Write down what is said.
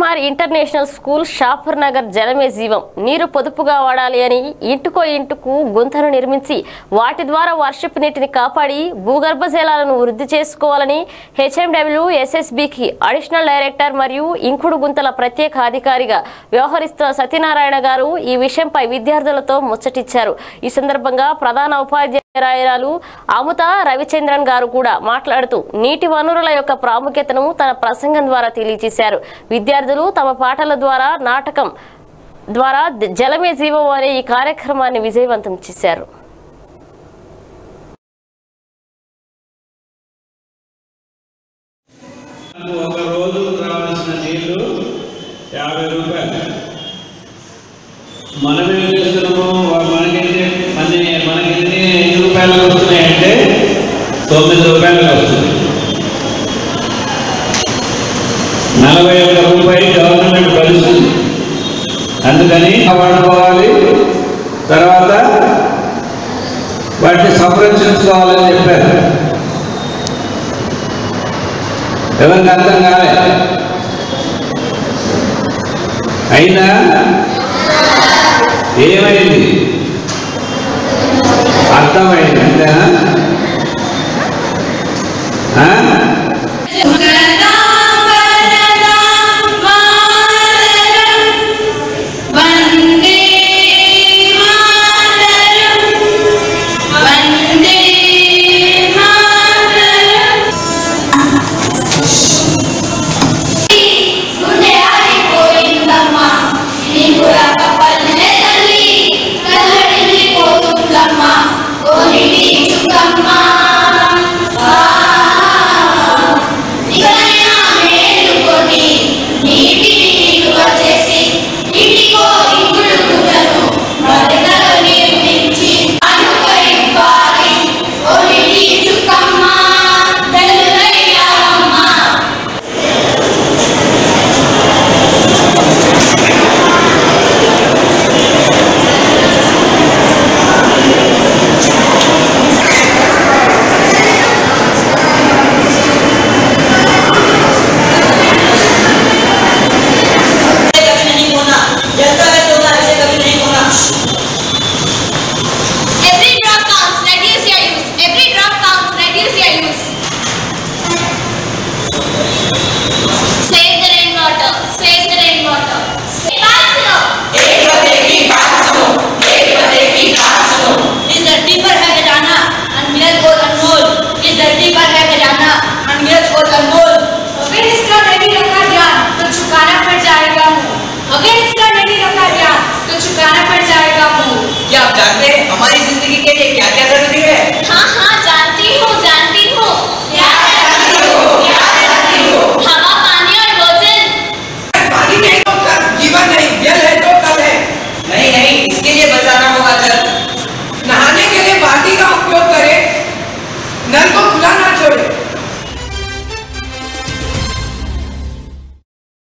CMR international school Shapur Nagar జలమే జీవం నీరు పొదుపుగా వాడాలి అని ఇంటుకో ఇంటుకు గుంతలు నిర్మించి వాటి ద్వారా వర్షపు నీటిని కాపాడి భూగర్భ జలాలను వృద్ధి చేసుకోవాలని హెచ్ఎండబ్ల్యూ ఎస్ఎస్బికి అడిషనల్ డైరెక్టర్ మరియు ఇంకుడు గుంతల ప్రత్యేక అధికారిగా వ్యవహరిస్తున్న సత్యనారాయణ గారు ఈ విషయంపై విద్యార్థులతో ముచ్చటిచ్చారు ఈ సందర్భంగా ప్రధాన ఉపాధ్యాయురాలు అముత రవిచంద్రన్ గారు కూడా మాట్లాడుతూ నీటి వనరుల యొక్క ప్రాముఖ్యతను తన ప్రసంగం ద్వారా తెలియజేశారు విద్యార్థులు తమ పాటల ద్వారా నాటకం ద్వారా జలమే జీవం అనే ఈ కార్యక్రమాన్ని విజయవంతం చేశారు మనకు ఒక రోజు రావాల్సిన నీళ్లు యాభై రూపాయలు మనం ఏం చేస్తున్నాము వా- మనకెన్ని మన మనకి ఎన్ని ఎన్ని రూపాయలు వస్తున్నాయంటే తొమ్మిది రూపాయలు వస్తుంది నలభై ఒక్క రూపాయి గవర్నమెంట్ భరిస్తుంది అందుకని వాడుకోవాలి తర్వాత వాటిని సంరక్షించుకోవాలని చెప్పారు ఎవరికి అర్థం కాలే అయినా ఏమైంది అర్థమైంది అంతేనా ఆ? వందే మాతరం వందే మాతరం గుండె ఆగిపోయిందమ్మా నీకు రాక పల్లె తల్లి కల్లడిని పోతుందమ్మా కోనిటి చుక్కమ్మా ఇకనైనా మేలుకొని నీటిని నిలువ చేసి ఇంటికో ఇంకుడు గుడ్డను మరింతలో నిర్మించి అనుకరింపాలి కోనిటి చుక్కమ్మా తెల్లులయ్యాలమ్మా कभी नहीं होना जलता है तो ऐसे कभी नहीं होना Every drop counts, reduce your use. Every drop counts, reduce your use. Save the rainwater. Save the rainwater. Save एक बदे की बात सुनो एक बदे की बात सुनो इस धरती पर है खजाना अनगिनत और अनमोल इस धरती पर है खजाना अनगिनत और अनमोल अगर इसका नहीं रखा ध्यान तो चुकाना पड़ जाएगा मुंह अगर इसका नहीं रखा ध्यान तो चुकाना पड़ जाएगा मुंह क्या आप जानते हैं हमारी जिंदगी के लिए क्या क्या